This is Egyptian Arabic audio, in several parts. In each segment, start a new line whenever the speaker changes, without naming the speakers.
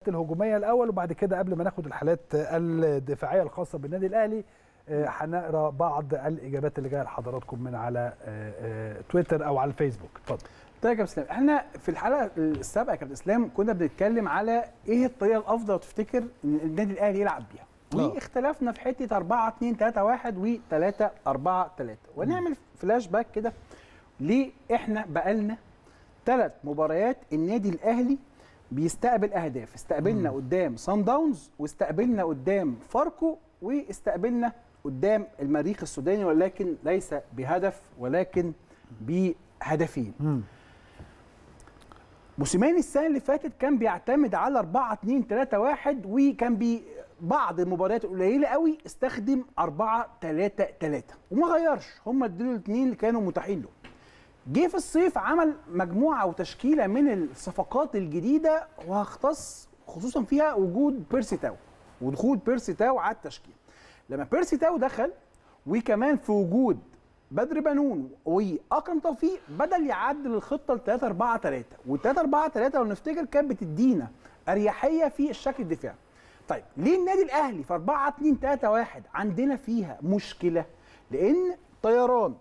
الهجوميه الاول وبعد كده قبل ما ناخد الحالات الدفاعيه الخاصه بالنادي الاهلي آه، هنقرا بعض الاجابات اللي جايه لحضراتكم من على آه، آه، تويتر او على الفيسبوك اتفضل
طيب يا كابتن اسلام احنا في الحلقه السابقه يا كابتن اسلام كنا بنتكلم على ايه الطريقه الافضل تفتكر ان النادي الاهلي يلعب بيها
آه.
واختلفنا في حته 4 2 3 1 و 3 4 3 ونعمل فلاش باك كده ليه احنا بقالنا ثلاث مباريات النادي الاهلي بيستقبل اهداف استقبلنا قدام سان داونز واستقبلنا قدام فاركو واستقبلنا قدام المريخ السوداني ولكن ليس بهدف ولكن بهدفين موسيماني السنه اللي فاتت كان بيعتمد على 4 2 3 1 وكان بي بعض المباريات القليله قوي استخدم 4 3 3 وما غيرش هم دول الاثنين اللي كانوا متاحين له جه في الصيف عمل مجموعه وتشكيله من الصفقات الجديده وهختص خصوصا فيها وجود بيرسي تاو ودخول بيرسي تاو على التشكيل لما بيرسي تاو دخل وكمان في وجود بدر بنون واكرم توفيق بدل يعدل الخطه ل 3 4 3 وال 3 4 3 لو نفتكر كانت بتدينا اريحيه في الشكل الدفاعي. طيب ليه النادي الاهلي في 4 2 3 1 عندنا فيها مشكله؟ لان طيران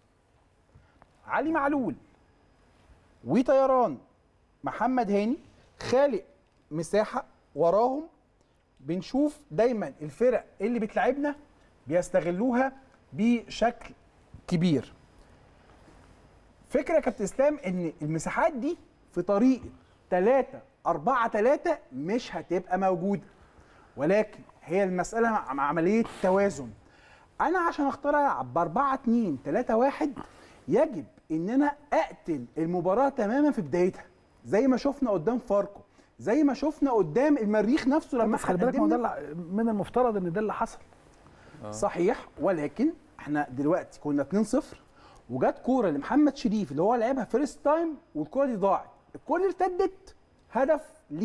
علي معلول وطيران محمد هاني خالق مساحه وراهم بنشوف دايما الفرق اللي بتلعبنا بيستغلوها بشكل كبير فكره يا كابتن اسلام ان المساحات دي في طريقه 3 4 3 مش هتبقى موجوده ولكن هي المساله مع عمليه توازن انا عشان اختار العب ب 4 2 3 1 يجب ان انا اقتل المباراه تماما في بدايتها زي ما شفنا قدام فاركو زي ما شفنا قدام المريخ نفسه لما
بس خلي بالك ما هو
قدمنا-
ده اللي- من المفترض ان ده اللي حصل
صحيح ولكن احنا دلوقتي كنا 2-0 وجت كوره لمحمد شريف اللي هو لعبها فيرست تايم والكوره دي ضاعت الكوره اللي ارتدت هدف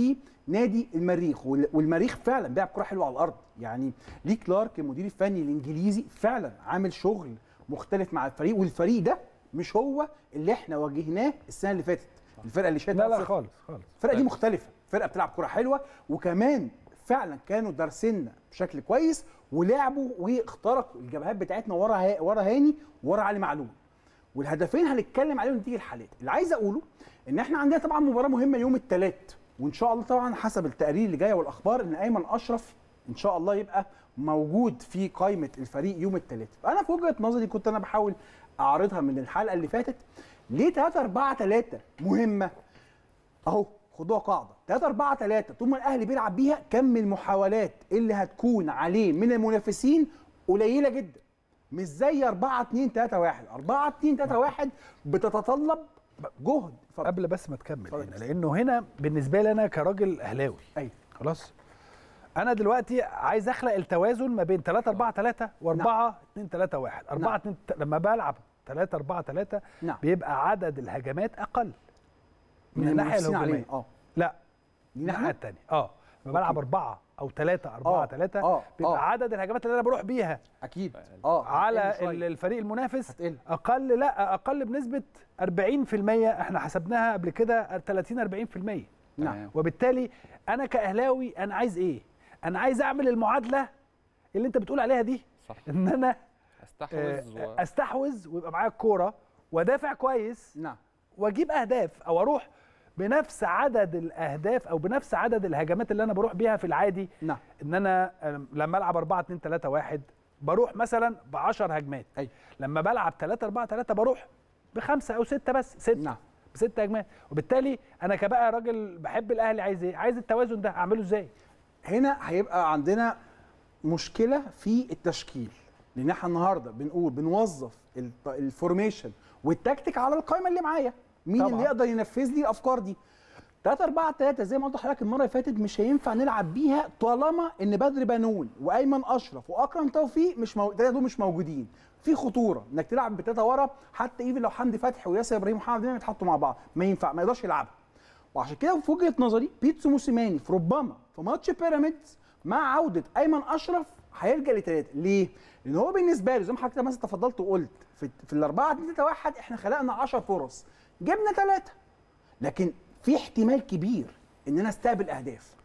لنادي المريخ وال- والمريخ فعلا بيلعب كوره حلوه على الارض يعني ليه كلارك المدير الفني الانجليزي فعلا عامل شغل مختلف مع الفريق والفريق ده مش هو اللي احنا واجهناه السنه اللي فاتت الفرقه اللي شادت
لا لا
1-0.
خالص خالص
الفرقه دي مختلفه فرقه بتلعب كره حلوه وكمان فعلا كانوا دارسيننا بشكل كويس ولعبوا واخترقوا الجبهات بتاعتنا ورا ها- ورا هاني ورا علي معلول والهدفين هنتكلم عليهم نتيجه الحالات اللي عايز اقوله ان احنا عندنا طبعا مباراه مهمه يوم الثلاث وان شاء الله طبعا حسب التقارير اللي جايه والاخبار ان ايمن اشرف ان شاء الله يبقى موجود في قائمه الفريق يوم الثلاث فانا في وجهه نظري كنت انا بحاول اعرضها من الحلقه اللي فاتت ليه 3 4 3 مهمه اهو خدوها قاعده 3 4 3 طول ما الاهلي بيلعب بيها كم المحاولات اللي هتكون عليه من المنافسين قليله جدا مش زي 4 2 3 1 4 2 3 1 بتتطلب جهد اتفضل.
قبل بس ما تكمل
اتفضل.
هنا لانه هنا بالنسبه لي انا كراجل اهلاوي
ايوه
خلاص انا دلوقتي عايز اخلق التوازن ما بين 3 4 3 و4 2 3 1 4
نعم.
2 لما بلعب 3 4 3
نعم.
بيبقى عدد الهجمات اقل من,
من
الناحيه
المنافسين
الهجوميه
علينا اه
لا
لينا
الناحيه
احنا
الثانيه اه لما بلعب
أوكي.
4 او 3 4
آه،
3
آه،
بيبقى
آه.
عدد الهجمات اللي انا بروح بيها
اكيد اه
على
هتقل شوية.
ال- الفريق المنافس
هتقل.
اقل لا اقل بنسبه 40% احنا حسبناها قبل كده 30 40%
نعم
وبالتالي انا كاهلاوي انا عايز ايه انا عايز اعمل المعادله اللي انت بتقول عليها دي
صح
ان انا آه،
استحوذ و...
استحوذ ويبقى معايا الكوره وادافع كويس
نعم
واجيب اهداف او اروح بنفس عدد الاهداف او بنفس عدد الهجمات اللي انا بروح بيها في العادي
نعم
ان انا آم، لما العب 4 2 3 1 بروح مثلا ب 10 هجمات
أيوة.
لما بلعب 3 4 3 بروح بخمسه او سته بس سته
نعم
بست هجمات وبالتالي انا كبقى راجل بحب الاهلي عايز ايه عايز التوازن ده اعمله ازاي
هنا هيبقى عندنا مشكله في التشكيل لان احنا النهارده بنقول بنوظف الت- الفورميشن والتكتيك على القائمه اللي معايا مين
طبعاً.
اللي يقدر ينفذ لي الافكار دي 3 4 3 زي ما قلت لحضرتك المره اللي فاتت مش هينفع نلعب بيها طالما ان بدر بنون وايمن اشرف واكرم توفيق مش مو... التلاتة دول مش موجودين في خطوره انك تلعب بثلاثه ورا حتى ايفن لو حمدي فتحي وياسر ابراهيم ومحمد امام يتحطوا مع بعض ما ينفع ما يقدرش يلعبها وعشان كده في وجهه نظري بيتسو موسيماني في ربما في ماتش بيراميدز مع عوده ايمن اشرف هيلجا لثلاثه ليه؟ لان هو بالنسبه له زي ما حضرتك مثلا تفضلت وقلت في, في الاربعه 2 3 1 احنا خلقنا 10 فرص جبنا ثلاثه لكن في احتمال كبير ان انا استقبل اهداف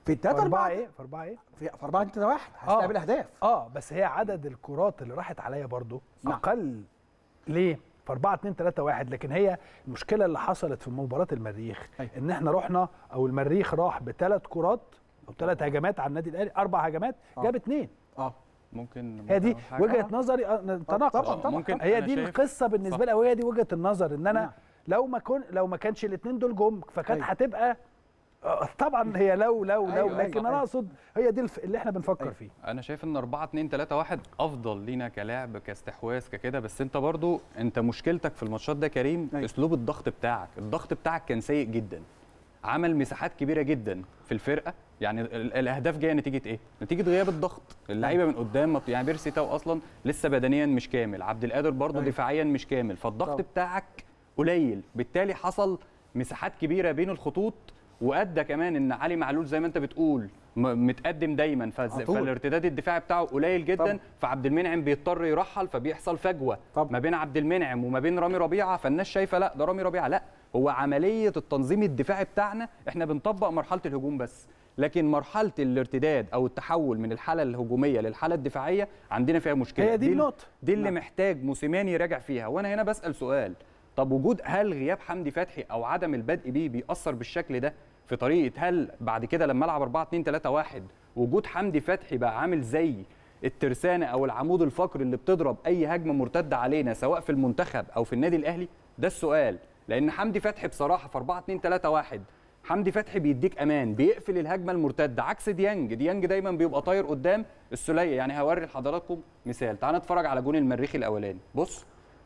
في الثلاثة
أربعة
أربعة
إيه؟ في أربعة إيه؟
في في أربعة اتنين واحد هستقبل أهداف
اه بس هي عدد الكرات اللي راحت عليا برضو
نعم.
اقل ليه؟ في 4 2 3 1 لكن هي المشكله اللي حصلت في مباراه المريخ
أيوة.
ان احنا رحنا او المريخ راح بثلاث كرات او ثلاث هجمات على النادي الاهلي اربع هجمات
آه.
جاب اثنين
اه
ممكن
هي دي
ممكن أقول حاجة؟
وجهه نظري آه، تناقض
طبعاً، طبعاً.
ممكن
هي
أنا
دي
شايف-
القصه بالنسبه
صح.
لي او هي دي وجهه النظر ان انا
نعم.
لو ما كن لو ما كانش الاثنين دول جم فكانت
أيوة.
هتبقى آه، طبعا هي لو لو لو
أيوة،
لكن
أيوة.
انا اقصد هي دي الف- اللي احنا بنفكر
أيوة.
فيه
انا شايف ان 4 2 3 1 افضل لينا كلاعب كاستحواذ ككده بس انت برضو انت مشكلتك في الماتشات ده كريم
أيوة.
اسلوب الضغط بتاعك الضغط بتاعك كان سيء جدا عمل مساحات كبيره جدا في الفرقه يعني ال- الاهداف جايه نتيجه ايه نتيجه غياب الضغط اللعيبه من قدام ما- يعني بيرسي تاو اصلا لسه بدنيا مش كامل عبد القادر برضو
أيوة.
دفاعيا مش كامل فالضغط
طبعا.
بتاعك قليل بالتالي حصل مساحات كبيره بين الخطوط وادى كمان ان علي معلول زي ما انت بتقول م- متقدم دايما فز...
على طول.
فالارتداد الدفاعي بتاعه قليل جدا
طبعا.
فعبد المنعم بيضطر يرحل فبيحصل فجوه
طبعا.
ما بين عبد المنعم وما بين رامي ربيعه فالناس شايفه لا ده رامي ربيعه لا هو عمليه التنظيم الدفاعي بتاعنا احنا بنطبق مرحله الهجوم بس لكن مرحله الارتداد او التحول من الحاله الهجوميه للحاله الدفاعيه عندنا فيها مشكله
هي دي النقطة.
دي اللي
نعم.
محتاج موسيماني يراجع فيها وانا هنا بسال سؤال طب وجود هل غياب حمدي فتحي او عدم البدء بيه بيأثر بالشكل ده في طريقه هل بعد كده لما العب 4 2 3 1 وجود حمدي فتحي بقى عامل زي الترسانه او العمود الفقري اللي بتضرب اي هجمه مرتده علينا سواء في المنتخب او في النادي الاهلي ده السؤال لان حمدي فتحي بصراحه في 4 2 3 1 حمدي فتحي بيديك امان بيقفل الهجمه المرتده عكس ديانج ديانج دايما بيبقى طاير قدام السوليه يعني هوري لحضراتكم مثال تعال نتفرج على جون المريخي الاولاني بص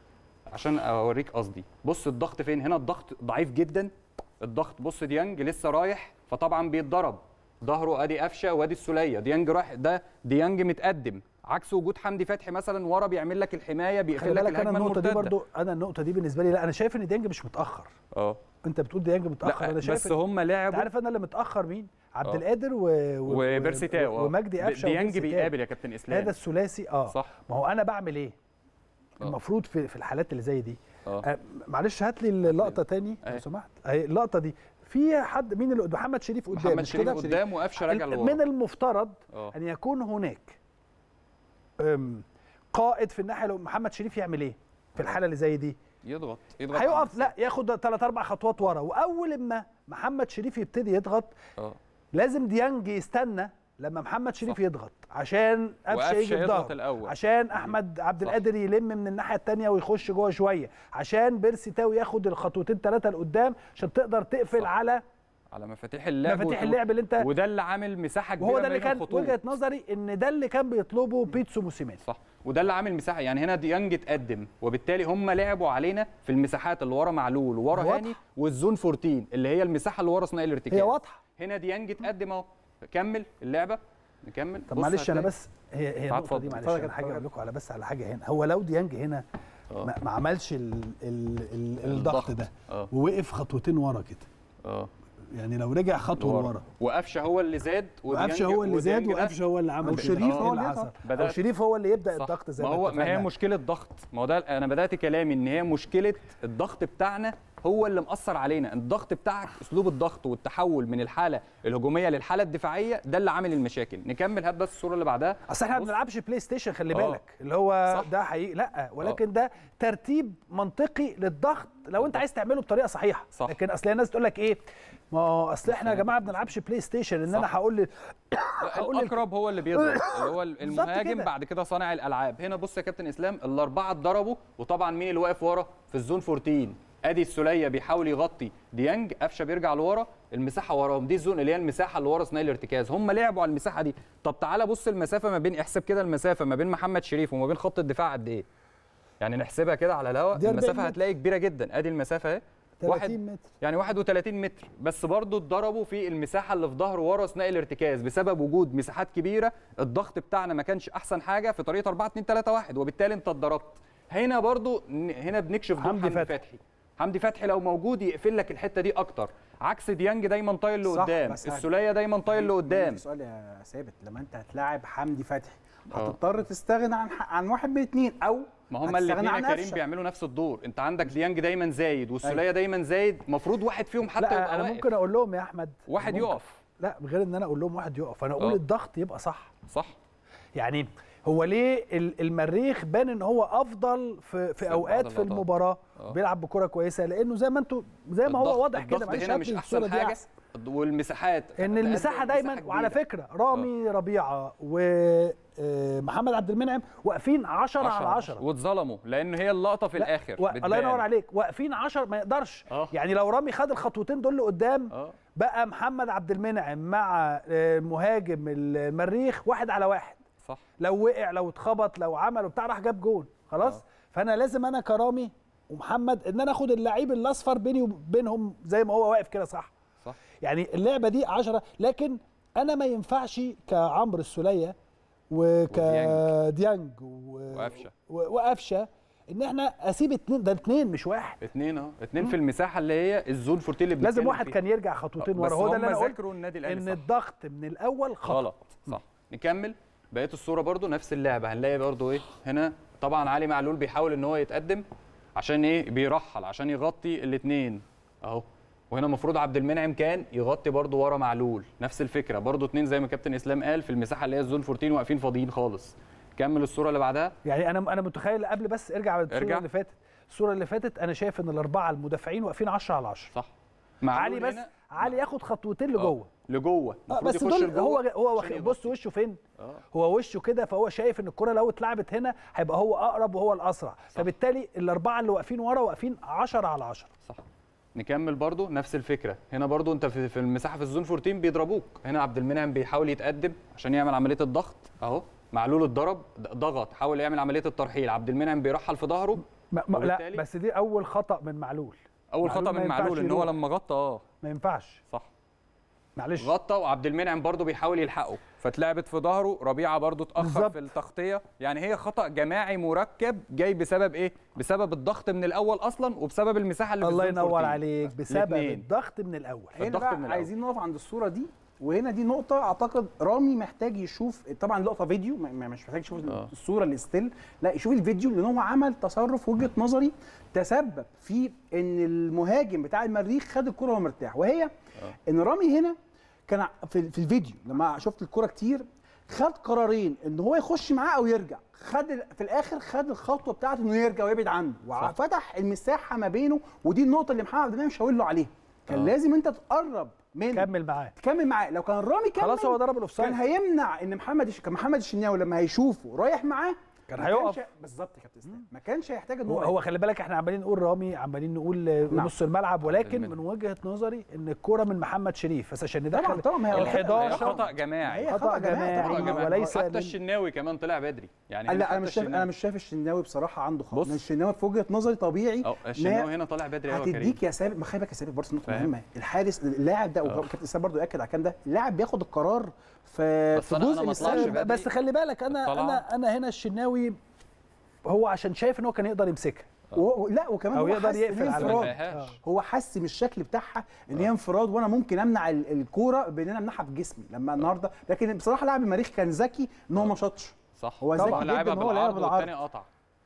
عشان اوريك قصدي بص الضغط فين هنا الضغط ضعيف جدا الضغط بص ديانج لسه رايح فطبعا بيتضرب ظهره ادي قفشه وادي السوليه ديانج رايح ده ديانج متقدم عكس وجود حمدي فتحي مثلا ورا بيعمل لك الحمايه
خلي
بيقفل لك
بالك انا
الهجمه
النقطه دي
المرتده
برضو انا النقطه دي بالنسبه لي لا انا شايف ان ديانج مش متاخر
اه
انت بتقول ديانج متاخر
لا
انا شايف
بس
إن-
هم
انت
لعبوا
عارف انا اللي متاخر مين عبد
آه.
القادر و... و...
وبيرسي تاو آه.
ومجدي قفشه
ديانج
وبيرسي تاو.
بيقابل يا كابتن اسلام
هذا الثلاثي اه
صح
ما هو انا بعمل ايه
آه.
المفروض في في الحالات اللي زي دي
اه
آه معلش هات لي اللقطه تاني لو
أهي.
سمحت اهي اللقطه دي في حد مين اللي قدام محمد شريف قدام
محمد
مش
شريف
كده؟
قدام وقفشه راجع
ال-
لورا
من المفترض
اه
ان يكون هناك أم، قائد في الناحيه لو محمد شريف يعمل ايه في الحاله اللي زي دي
يضغط يضغط على
هيقف
نفسه.
لا ياخد ثلاث اربع خطوات ورا واول ما محمد شريف يبتدي يضغط
اه
لازم ديانج يستنى لما محمد شريف
صح.
يضغط عشان قفشه
وقفشة
يجي في
يضغط
ظهره
الأول.
عشان احمد عبد
صح.
القادر يلم من الناحيه الثانيه ويخش جوه شويه عشان بيرسي تاو ياخد الخطوتين ثلاثه لقدام عشان تقدر تقفل
صح.
على
على مفاتيح اللعب
مفاتيح
وت-
اللعب اللي انت
وده اللي عامل مساحه كبيره
وهو ده اللي
بين
كان
الخطوط.
وجهه نظري ان ده اللي كان بيطلبه بيتسو موسيماني
صح وده اللي عامل مساحه يعني هنا ديانج اتقدم وبالتالي هم لعبوا علينا في المساحات اللي ورا معلول وورا
واضحة.
هاني والزون 14 اللي هي المساحه اللي ورا ثنائي الارتكاز
هي واضحه
هنا ديانج اتقدم اهو كمل اللعبه نكمل
طب
بص
معلش انا
هتلاقي-
بس هي هي
تعال
النقطه دي
اتفضل.
معلش
اتفضل
انا حاجه
اتفضل.
اقول لكم على بس على حاجه هنا هو لو ديانج هنا
اه
ما, ما عملش ال ال ال الضغط
الضغط.
ده
اه
ووقف خطوتين ورا كده
اه
يعني لو رجع خطوه
لورا.
لورا
وقفشه هو اللي زاد
وقفشه
وديانج-
هو اللي زاد
وديانج ده-
وقفشه هو اللي عمل
أو
كده.
شريف
آه.
هو
إيه
اللي
حصل؟
بدأت-
او شريف هو اللي يبدا
صح.
الضغط زي
ما
ما
هو ما هي
اتفقنا.
مشكله ضغط ما هو ده انا بدات كلامي ان هي مشكله الضغط بتاعنا هو اللي مأثر علينا الضغط بتاعك اسلوب الضغط والتحول من الحاله الهجوميه للحاله الدفاعيه ده اللي عامل المشاكل نكمل هات بس الصوره اللي بعدها
اصل احنا ما
بص.
بنلعبش بلاي ستيشن خلي
آه.
بالك اللي هو
صح.
ده حقيقي لا ولكن ده ترتيب منطقي للضغط لو انت عايز تعمله بطريقه صحيحه
صح.
لكن اصل الناس تقول لك ايه ما هو اصل احنا يا جماعه ما بنلعبش بلاي ستيشن ان انا
صح.
هقول لي
لا،
هقول لك-
الاقرب هو اللي بيضرب اللي هو
بالظبط
المهاجم
كده.
بعد كده صانع الالعاب هنا بص يا كابتن اسلام الاربعه اتضربوا وطبعا مين اللي واقف ورا في الزون 14 ادي السوليه بيحاول يغطي ديانج قفشه بيرجع لورا المساحه وراهم دي الزون اللي هي المساحه اللي ورا ثنائي الارتكاز هم لعبوا على المساحه دي طب تعالى بص المسافه ما بين احسب كده المسافه ما بين محمد شريف وما بين خط الدفاع قد ايه يعني نحسبها كده على الهواء
دي 40
المسافه
متر.
هتلاقي كبيره جدا ادي المسافه اهي
30 متر
يعني 31 متر بس برضه اتضربوا في المساحه اللي في ظهر ورا ثنائي الارتكاز بسبب وجود مساحات كبيره الضغط بتاعنا ما كانش احسن حاجه في طريقه 4 2 3 1 وبالتالي انت اتضربت هنا برضه ن- هنا بنكشف دور
حمدي
حمدي,
فتحي.
فتحي. حمدي فتحي لو موجود يقفل لك الحته دي اكتر عكس ديانج دايما طايل
صح،
لقدام
بس
السوليه دايما طايل لقدام
في سؤال يا ثابت لما انت هتلاعب حمدي فتحي
آه.
هتضطر تستغنى عن عن واحد من الاثنين او
ما هم
هتستغنى
الاثنين يا
عن
كريم
قفشة.
بيعملوا نفس الدور انت عندك ديانج دايما زايد والسوليه دايما زايد المفروض واحد فيهم حتى
لا
يبقى
انا
واقف
ممكن اقول لهم يا احمد
واحد
ممكن.
يقف
لا غير ان انا اقول لهم واحد يقف انا اقول
آه.
الضغط يبقى صح
صح
يعني هو ليه ال- المريخ بان ان هو افضل في, في
بعض
اوقات في
اللقطات.
المباراه
آه.
بيلعب بكره كويسه لانه زي ما انتوا زي ما
الضغط-
هو واضح كده
الضغط
معلش
هنا
هات
مش
لي الصورة
احسن
دي
حاجه
أحسن.
والمساحات
ان
تقدم
المساحه دايما
مساحة
وعلى
كبيرة.
فكره رامي ربيعه ومحمد عبد المنعم واقفين 10 على 10
واتظلموا لان هي اللقطه في
لا،
الاخر
و... الله
بتبان.
ينور عليك واقفين 10 ما يقدرش
آه.
يعني لو رامي خد الخطوتين دول لقدام
اه
بقى محمد عبد المنعم مع آه، مهاجم المريخ واحد على واحد
صح
لو وقع لو اتخبط لو عمل وبتاع راح جاب جون خلاص
آه.
فانا لازم انا كرامي ومحمد ان انا اخد اللعيب الاصفر بيني وبينهم زي ما هو واقف كده صح
صح
يعني اللعبه دي 10 لكن انا ما ينفعش كعمرو السوليه وكديانج و...
وقفشة.
و- وقفشه ان احنا اسيب اتنين ده اتنين مش واحد
اتنين اهو اتنين في المساحه اللي هي الزون فورتين اللي
لازم
بنتكلم
واحد
فيها.
كان يرجع خطوتين
بس
ورا هو ده اللي
هم
انا قلت
ذاكروا النادي الاهلي
ان
صح.
الضغط من الاول خطا
غلط صح نكمل بقيه الصوره برضو نفس اللعبه هنلاقي برضو ايه هنا طبعا علي معلول بيحاول ان هو يتقدم عشان ايه بيرحل عشان يغطي الاثنين اهو وهنا المفروض عبد المنعم كان يغطي برضو ورا معلول نفس الفكره برضو اتنين زي ما كابتن اسلام قال في المساحه اللي هي الزون 14 واقفين فاضيين خالص كمل الصوره اللي بعدها
يعني انا انا متخيل قبل بس ارجع على الصوره
ارجع.
اللي فاتت الصوره اللي فاتت انا شايف ان الاربعه المدافعين واقفين 10 على 10
صح
علي
معلول
بس
هنا-
علي ياخد خطوتين
آه،
لجوه
لجوه
آه
المفروض
بس
يخش
دول
لجوه
هو هو
عشان
واخد- بص
يغطي.
وشه فين
آه.
هو وشه كده فهو شايف ان الكره لو اتلعبت هنا هيبقى هو اقرب وهو الاسرع فبالتالي الاربعه اللي واقفين ورا واقفين 10 على 10
صح نكمل برضو نفس الفكره هنا برضو انت في, في المساحه في الزون 14 بيضربوك هنا عبد المنعم بيحاول يتقدم عشان يعمل عمليه الضغط اهو معلول اتضرب ضغط حاول يعمل عمليه الترحيل عبد المنعم بيرحل في ظهره
ما ما لا
وبالتالي-
بس دي اول خطا من معلول
اول
معلول
خطا
ما
من
ينفعش
معلول ان هو
يروح.
لما غطى اه
ما ينفعش
صح
معلش
غطى وعبد المنعم برضو بيحاول يلحقه فاتلعبت في ظهره ربيعه برضو اتاخر
بالظبط.
في التغطيه يعني هي خطا جماعي مركب جاي بسبب ايه بسبب الضغط من الاول اصلا وبسبب المساحه اللي في
الله
الزون
ينور
14.
عليك بسبب
الاتنين.
الضغط من الاول
هنا
الضغط
بقى
من الأول.
عايزين نقف عند الصوره دي وهنا دي نقطة أعتقد رامي محتاج يشوف طبعا لقطة فيديو ما- ما- مش محتاج يشوف
آه.
الصورة اللي ستيل لا يشوف الفيديو لأن هو عمل تصرف وجهة نظري تسبب في إن المهاجم بتاع المريخ خد الكرة وهو مرتاح وهي إن رامي هنا كان ع- في, في الفيديو لما شفت الكرة كتير خد قرارين ان هو يخش معاه او يرجع خد ال- في الاخر خد الخطوه بتاعته انه يرجع ويبعد عنه وفتح المساحه ما بينه ودي النقطه اللي محمد عبد المنعم شاور له عليها كان
آه.
لازم انت تقرب من
كمل معاه
تكمل معاه لو كان رامي كمل
خلاص هو ضرب الاوفسايد
كان هيمنع ان محمد الش- كان محمد الشناوي لما هيشوفه رايح معاه
كان
ما
هيقف.
كانش- بالظبط يا كابتن اسلام ما كانش هيحتاج ان
هو,
هو
هو خلي بالك احنا عمالين نقول رامي عمالين نقول آه،
نعم.
نص الملعب ولكن
المنعم.
من وجهه نظري ان الكوره من محمد شريف بس عشان
طبعا
ندخل
طبعا ما هي
ال
هي
11
خطا جماعي
هي
خطأ
خطا جماعي
جماعي
طبعا
خطأ جماعي.
وليس
حتى
من-
الشناوي كمان طلع بدري يعني
لا
حتى
انا مش شايف
الشناوي-
انا مش شايف الشناوي بصراحه عنده خطا
بص.
لأن الشناوي في وجهه نظري طبيعي
اه
إن
الشناوي
هي
هنا طالع بدري قوي يا كريم
هتديك يا ثابت ما خلي بالك يا ثابت برضه نقطه
فاهم.
مهمه الحارس اللاعب ده
اه.
وكابتن اسلام برضه ياكد على الكلام ده اللاعب بياخد القرار في
بس
في
أنا-
جزء
أنا
من
ما أطلعش
السنة.
بدري.
بس خلي بالك انا
الطلعة.
انا انا هنا الشناوي هو عشان شايف ان هو كان يقدر يمسكها
و- و- لا وكمان
أو
هو
يقدر
حس إن
يقفل
هي
على
انفراد
الفيهاش.
هو حس من الشكل بتاعها ان هي انفراد وانا ممكن امنع ال- الكوره بان انا امنعها بجسمي لما النهارده لكن بصراحه لاعب المريخ كان ذكي ان هو ما شاطش
صح
هو ذكي
طبعا
جداً
لعبها
إن هو لعبها
بالعرض
بالعرض.
والتاني قطع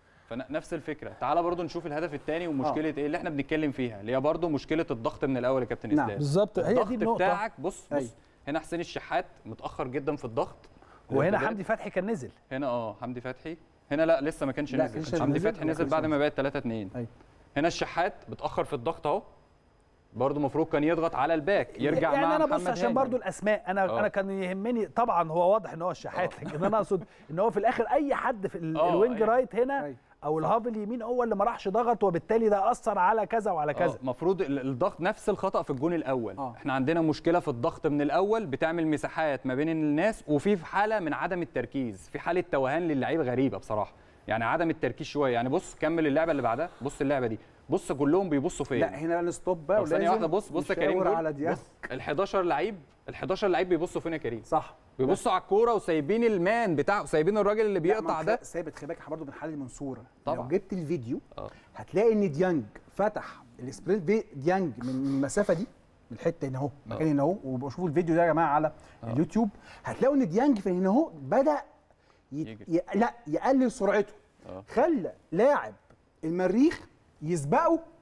فنفس الفكره تعالى برضو نشوف الهدف الثاني ومشكله ايه اللي احنا بنتكلم فيها اللي هي برضو مشكله الضغط من الاول يا كابتن
نعم،
اسلام
بالظبط هي
الضغط
دي النقطه
بتاعك بص
أيوة.
بص هنا حسين الشحات متاخر جدا في الضغط
وهنا
الارتداد.
حمدي فتحي كان نزل
هنا اه حمدي فتحي هنا لا لسه ما كانش
لا،
نزل
كانش
حمدي
نزل
فتحي
ولا
نزل
كانش
بعد ما
نزل.
بقت 3 2
أيوة.
هنا الشحات بتاخر في الضغط اهو برضه المفروض كان يضغط على الباك يرجع
يعني
مع
انا بص
محمد
عشان
هاني.
برضو الاسماء انا
آه.
انا كان يهمني طبعا هو واضح ان هو الشحات لكن انا اقصد ان هو في الاخر اي حد في ال-
آه،
الوينج
أيوة.
رايت هنا
أيوة.
او الهاف اليمين هو اللي ما راحش ضغط وبالتالي ده اثر على كذا وعلى كذا
المفروض الضغط نفس الخطا في الجون الاول
آه.
احنا عندنا مشكله في الضغط من الاول بتعمل مساحات ما بين الناس وفي في حاله من عدم التركيز في حاله توهان للعيب غريبه بصراحه يعني عدم التركيز شويه يعني بص كمل اللعبه اللي بعدها بص اللعبه دي بص كلهم بيبصوا فين
لا هنا بقى نستوب بقى
طب ثانيه
ولازم
واحده بص بص يا كريم
نشاور
دول
على دياب
بص ال 11 لعيب ال 11 لعيب بيبصوا فين يا كريم
صح
بيبصوا على الكوره وسايبين المان بتاعه سايبين الراجل اللي بيقطع ده
ثابت خلي بالك إحنا برضه بنحلل من صوره
طبعا.
لو جبت الفيديو
اه
هتلاقي ان ديانج فتح السبرنت بي ديانج من المسافه دي من الحته هنا اهو مكان هنا اهو وبشوفوا الفيديو ده يا جماعه على اليوتيوب هتلاقوا ان ديانج في هنا اهو بدا ي...
يجري.
ي... لا يقلل سرعته
اه
خلى لاعب المريخ يسبقه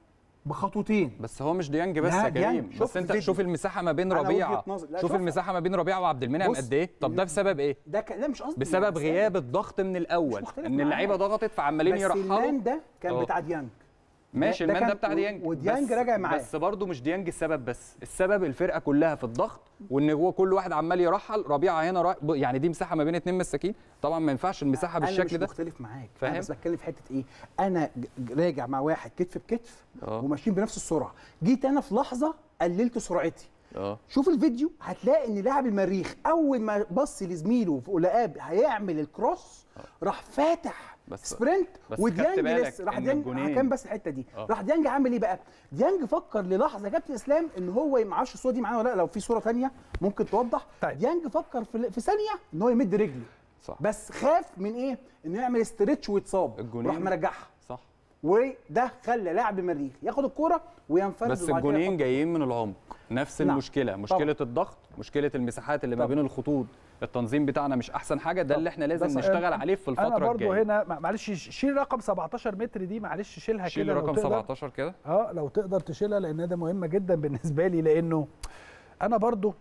بخطوتين
بس هو مش ديانج بس
لا،
يا
ديانج.
كريم
شفت
بس انت
الفيديو.
شوف المساحه ما بين
أنا
ربيعه
وجهة نظر. لا،
شوف
شوفها.
المساحه ما بين ربيعه وعبد المنعم
بص،
قد ايه طب ده بسبب ايه
ده ك... لا مش قصدي
بسبب
بس-
غياب الضغط من الاول
مختلف
ان اللعيبه
معاك.
ضغطت فعمالين
بس
يرحلوا
المان ده كان
اه.
بتاع ديانج
ماشي
ده
المان ده
كان-
بتاع ديانج
وديانج
بس-
راجع معاه.
بس برضه مش ديانج السبب بس السبب الفرقه كلها في الضغط وان هو كل واحد عمال يرحل ربيعه هنا را... يعني دي مساحه ما بين اتنين مساكين طبعا ما ينفعش المساحه
انا
بالشكل
مش
ده
مختلف معاك
فاهم؟
انا بس بتكلم في حته ايه انا ج- راجع مع واحد كتف بكتف
اه.
وماشيين بنفس السرعه جيت انا في لحظه قللت سرعتي
اه
شوف الفيديو هتلاقي ان لاعب المريخ اول ما بص لزميله ولقاه هيعمل الكروس راح فاتح
بس-
سبرنت
بس خدت
وديانج
بالك
لسه راح
إن
ديانج
الجونين-
كان بس الحته دي
اه.
راح ديانج عامل ايه بقى ديانج فكر للحظه يا كابتن اسلام ان هو ما اعرفش الصوره دي معانا ولا لا لو في صوره ثانيه ممكن توضح
طيب.
ديانج فكر في, في ثانيه ان هو يمد رجله
صح
بس خاف من ايه انه يعمل استرتش ويتصاب
الجونين.
راح مرجعها
صح
وده خلى لاعب المريخ ياخد الكوره وينفرد
بس
وبعد كده
الجونين
يحط-
جايين من العمق نفس
نعم.
المشكله مشكله الضغط مشكله المساحات اللي ما
طبعا.
بين الخطوط التنظيم بتاعنا مش احسن حاجه ده اللي احنا لازم
بس-
نشتغل عليه في
انا
الفتره
برضو
الجايه
هنا مع- معلش شيل رقم 17 متر دي معلش شيلها
شيل
كده لو
رقم
تقدر.
17 كده
اه لو تقدر تشيلها لان ده مهمه جدا بالنسبه لي لانه انا برضو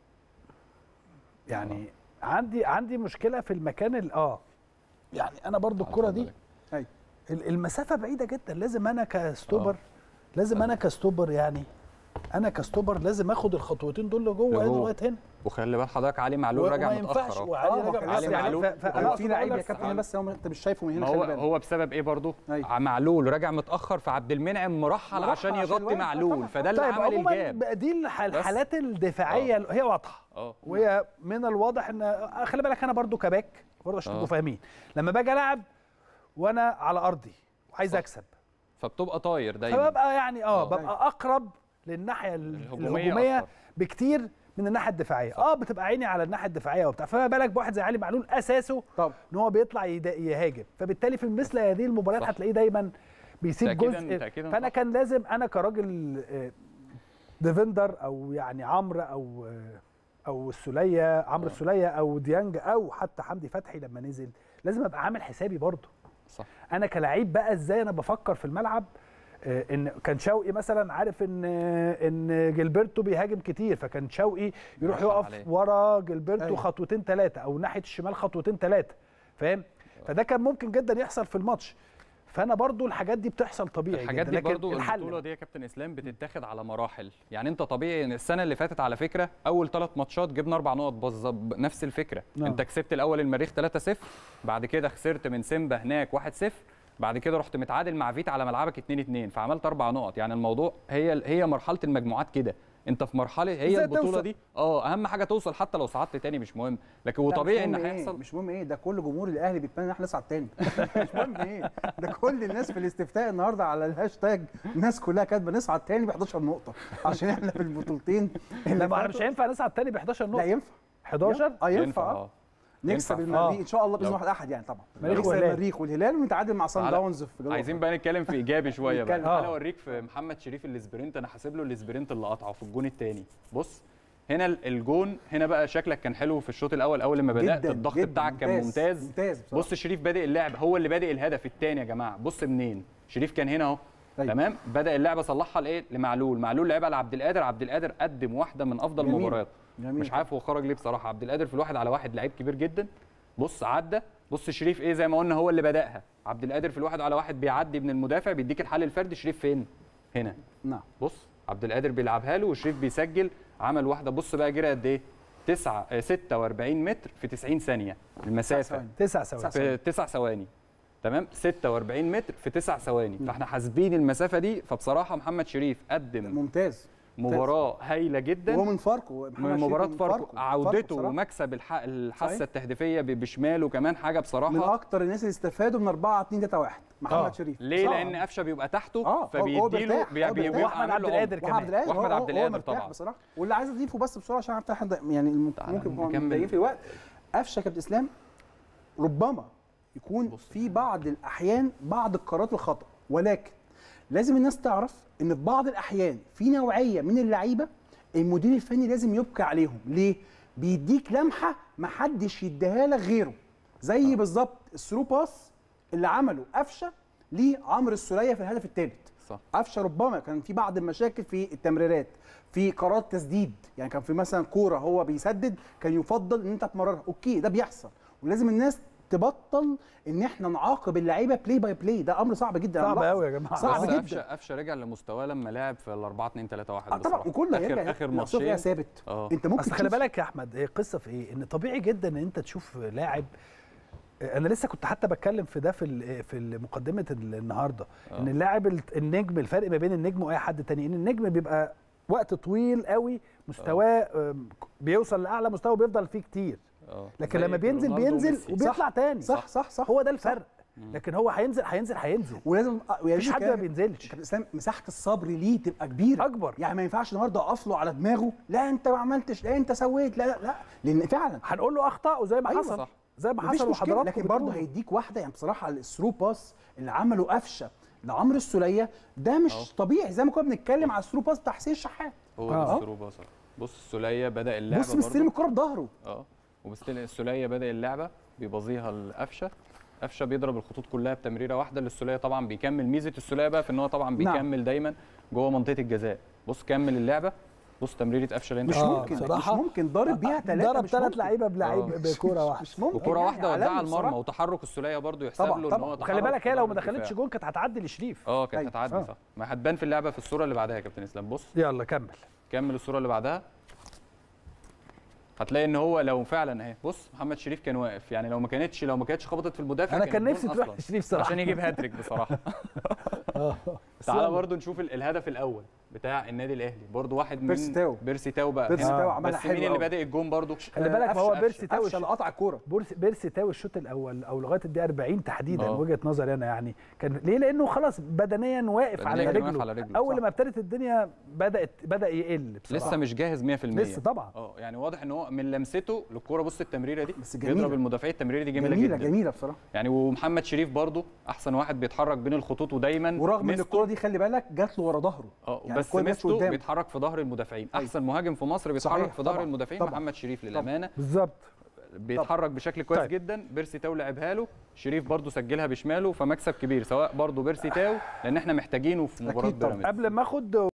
يعني عندي عندي مشكله في المكان ال- اه يعني انا برضو الكره دي
اتفضل.
أيوة.
ال- المسافه بعيده جدا لازم انا كستوبر لازم انا كستوبر يعني انا كستوبر لازم اخد الخطوتين دول لجوه هنا
لجوه.
لغايه هنا
وخلي بال حضرتك علي معلول راجع
وما ينفعش
متاخر اهو.
وعلي
آه،
راجع
ما
متأخر.
علي
يعني
معلول.
ف- ف-
هو
أنا
في
أقصد
لعيب
أقول
يا
لك
كابتن بس هو انت مش شايفه من هنا
ما
خلي
هو
بالك
هو بسبب ايه برضه
أيوة.
معلول راجع متاخر فعبد المنعم مرحل
مرحل
عشان
عشان
يغطي
الوقت.
معلول
طبعا.
فده اللي
طيب
عمل
عموما
الجاب
بقى دي الح-
بس.
الحالات الدفاعيه اللي هي واضحه
اه
وهي من الواضح ان خلي بالك انا برضو كباك برضو عشان
آه.
تبقوا فاهمين لما باجي العب وانا على ارضي وعايز
صح.
اكسب
فبتبقى طاير دايما
فببقى يعني اه
آه.
ببقى اقرب للناحيه ال-
الهجومية
الهجوميه
أكتر.
بكتير من الناحيه الدفاعيه اه بتبقى عيني على الناحيه الدفاعيه وبتاع فما بالك بواحد زي علي معلول اساسه
طب
ان هو بيطلع يدا- يهاجم فبالتالي في مثل هذه المباريات
صح.
هتلاقيه دايما بيسيب
تأكيداً-
جزء
تأكيداً
فانا
صح.
كان لازم انا كراجل آه، ديفندر او يعني عمرو او آه، او السوليه عمرو
آه.
السوليه او ديانج او حتى حمدي فتحي لما نزل لازم ابقى عامل حسابي برضه
صح
انا كلاعب بقى ازاي انا بفكر في الملعب آه، ان كان شوقي مثلا عارف ان آه، ان جilberto بيهاجم كتير فكان شوقي يروح
يرحل
يقف
عليه.
ورا جilberto
أيوة.
خطوتين ثلاثه او ناحيه الشمال خطوتين ثلاثه فاهم فده كان ممكن جدا يحصل في الماتش فانا برضو الحاجات دي بتحصل طبيعي
الحاجات
جدا
دي
لكن
برضو
الحل
البطوله دي يا كابتن اسلام بتتاخد على مراحل يعني انت طبيعي ان السنه اللي فاتت على فكره اول ثلاث ماتشات جبنا اربع نقط بالظبط نفس الفكره
نعم.
انت كسبت الاول المريخ 3-0 بعد كده خسرت من سيمبا هناك 1-0 بعد كده رحت متعادل مع فيتا على ملعبك 2-2 فعملت اربع نقط يعني الموضوع هي هي مرحله المجموعات كده انت في مرحله هي
إزاي
البطوله
توصل؟
دي اه اهم حاجه توصل حتى لو صعدت تاني مش مهم لكن وطبيعي ان
مش مهم إيه؟
هيحصل
مش مهم ايه ده كل جمهور الاهلي بيتمنى ان احنا نصعد تاني مش مهم ايه ده كل الناس في الاستفتاء النهارده على الهاشتاج الناس كلها كاتبه نصعد تاني ب 11 نقطه عشان احنا في البطولتين اللي
لا ما احنا
فاتوا-
مش هينفع نصعد تاني ب 11
لا
نقطه
ينفع
11
اه ينفع اه نكسب
ينفع.
المريخ
آه.
ان شاء الله باذن
لو-
واحد احد يعني طبعا
مريخ
نكسب
والهلال.
المريخ والهلال ونتعادل مع سان
على-
داونز في جنوب
عايزين بقى نتكلم في ايجابي شويه بقى
نتكلم.
انا
آه.
اوريك في محمد شريف الاسبرنت انا حاسب له الاسبرنت اللي قطعه في الجون الثاني بص هنا ال- الجون هنا بقى شكلك كان حلو في الشوط الاول اول لما بدات
جداً،
الضغط
جداً،
بتاعك كان ممتاز
ممتاز بصراحة.
بص شريف بادئ اللعب هو اللي بادئ الهدف الثاني يا جماعه بص منين شريف كان هنا اهو
أيوة.
تمام بدا اللعبه صلحها لايه لمعلول معلول لعبها لعبد القادر عبد القادر قدم واحده من افضل
جميل.
المباريات
جميل.
مش عارف هو خرج ليه بصراحه عبد القادر في الواحد على واحد لعيب كبير جدا بص عدى بص شريف ايه زي ما قلنا هو اللي بداها عبد القادر في الواحد على واحد بيعدي من المدافع بيديك الحل الفردي شريف فين هنا
نعم
بص عبد القادر بيلعبها له وشريف بيسجل عمل واحده بص بقى جرى قد ايه 9 46 متر في 90 ثانيه المسافه
ثواني.
تسع ثواني
في 9 ثواني تمام 46 متر في 9 ثواني فاحنا حاسبين المسافه دي فبصراحه محمد شريف قدم
ممتاز
مباراه هايله جدا
وهو من فاركو محمد
من
شريف
مباراه
من
فاركو عودته
بصراحة.
ومكسب الح... الحاسه
صحيح.
التهديفيه ب- بشماله كمان حاجه
من
بصراحه
اكتر الناس اللي استفادوا من 4 2 3 1 محمد
آه.
شريف
ليه
بصراحة.
لان قفشه بيبقى تحته
آه، هو- هو
فبيديله
بيرتاح،
بي-
هو
بي-
بيرتاح.
بيبقى
وأحمد
عامل
عبد
له
القادر
عمق.
كمان.
واحمد القادر
واحمد
هو-
عبد
هو
القادر
مرتاح
طبعا
بصراحه واللي عايز اضيفه بس بسرعه عشان عارف احنا يعني الم-
تعالى
ممكن نكون
نكمل.
متضايقين في الوقت قفشه كابتن اسلام ربما يكون
بص.
في بعض الاحيان بعض القرارات الخطا ولكن لازم الناس تعرف ان في بعض الاحيان في نوعيه من اللعيبه المدير الفني لازم يبكي عليهم ليه بيديك لمحه محدش يديها لك غيره زي بالظبط الثرو باس اللي عمله قفشه لعمرو السوليه في الهدف الثالث
صح
قفشه ربما كان في بعض المشاكل في التمريرات في قرارات تسديد يعني كان في مثلا كوره هو بيسدد كان يفضل ان انت تمررها اوكي ده بيحصل ولازم الناس تبطل ان احنا نعاقب اللعيبه بلاي باي بلاي ده امر صعب جدا أنا
صعب
ملاحظ.
قوي يا جماعه
صعب
بس
جدا.
قفشه قفشه رجع لمستواه لما لعب في ال 4 2 3 1
آه طبعا
بصراحة.
وكله
اخر
هيرجع
اخر
الأصل فيها
ماتشين
ثابت
اه
انت ممكن
اصل خلي
تشوف-
بالك يا احمد هي القصه في ايه؟ ان طبيعي جدا ان انت تشوف لاعب انا لسه كنت حتى بتكلم في ده في ال- في مقدمه النهارده ان
آه.
اللاعب الت- النجم الفرق ما بين النجم واي حد تاني ان النجم بيبقى وقت طويل قوي مستواه آم، بيوصل لاعلى مستوى بيفضل فيه كتير
اه
لكن
زي
لما بينزل
رونالدو
بينزل
وميسي.
وبيطلع تاني
صح صح صح
هو ده الفرق لكن هو هينزل هينزل هينزل
ولازم
مفيش حد ما بينزلش
كابتن اسلام مساحه الصبر ليه تبقى كبيره
اكبر
يعني ما ينفعش النهارده اقف له على دماغه لا انت ما عملتش لا انت سويت لا لا لا لان فعلا
هنقول له اخطاء زي ما
أيوة
حصل
صح.
زي ما
مفيش
حصل
مشكله
وحضراتكم
لكن برضه
بتقولوا.
هيديك واحده يعني بصراحه الثرو باس اللي عمله قفشه لعمرو السوليه ده مش
أهو.
طبيعي زي ما كنا بنتكلم على الثرو باس بتاع حسين الشحات
هو
آه.
ده الثرو باص بص السوليه بدا اللعبه
بص مستلم
برضه.
الكره بظهره
اه وبستل السوليه بدا اللعبه بيبظيها القفشه قفشه بيضرب الخطوط كلها بتمريره واحده للسوليه طبعا بيكمل ميزه السوليه بقى في ان هو طبعا
نعم.
بيكمل دايما جوه منطقه الجزاء بص كمل اللعبه بص تمريره قفشه اللي انت
مش
آه،
ممكن
بصراحة.
مش ممكن ضارب بيها ثلاثه
ضرب ثلاث لعيبه بلعيب
آه.
بكوره واحده
مش ممكن
وكره
يعني
واحده ودعها
عالمي
المرمى
بصراحة.
وتحرك السوليه برضه يحسب
طبعاً،
له ان
طبعاً.
هو
وخلي
تحرك
بالك
في
هي لو
ضرب
ما دخلتش
الدفاع.
جون كانت هتعدي لشريف
اه كانت
أيوة.
هتعدي
آه.
صح ما هتبان في اللعبه في الصوره اللي بعدها يا كابتن اسلام بص
يلا كمل
كمل الصوره اللي بعدها هتلاقي ان هو لو فعلا اهي بص محمد شريف كان واقف يعني لو ما كانتش لو ما كانتش خبطت في المدافع
انا
كان
كان
الجون
نفسي تروح
أصلاً.
لشريف صراحه
عشان يجيب هاتريك بصراحه
آه. بس
تعالى
يلا.
برضو نشوف ال- الهدف الاول بتاع النادي الاهلي برضو واحد من
بيرسي تاو.
بيرسي تاو بقى
بيرسي
هنا.
تاو عملها
بس
حلو
مين اللي
أوي.
بادئ الجون برضو
خلي بالك ما هو
قفشة-
بيرسي تاو
قفشه اللي قطع الكوره
بورس- بيرسي تاو الشوط الاول او لغايه الدقيقه 40 تحديدا
آه.
وجهه نظري انا يعني كان ليه لانه خلاص بدنيا واقف على
بدنياً واقف
رجله,
على رجله،
اول
صح.
ما ابتدت الدنيا بدات بدا يقل بصراحه
لسه مش جاهز 100%
لسه طبعا
اه يعني واضح ان هو من لمسته للكوره بص التمريره دي
بس جميلة.
بيضرب المدافعين التمريره دي جميله,
جميله
جدا
جميله بصراحه
يعني ومحمد شريف برضو احسن واحد بيتحرك بين الخطوط ودايما
ورغم ان
ميزته-
الكوره دي خلي بالك جات له ورا ظهره
اه
يعني
بس
الكرة جاتش
ميزته
قدام.
بيتحرك في ظهر المدافعين
أيوة.
احسن مهاجم في مصر بيتحرك
صحيح،
في ظهر
طبعاً،
المدافعين
طبعاً.
محمد شريف للامانه
بالظبط
بيتحرك بشكل كويس
طيب.
جدا بيرسي تاو لعبها له شريف برضو سجلها بشماله فمكسب كبير سواء برضو بيرسي تاو لان احنا محتاجينه في مباراه
أكيد طبعاً.
بيراميدز
قبل ما اخد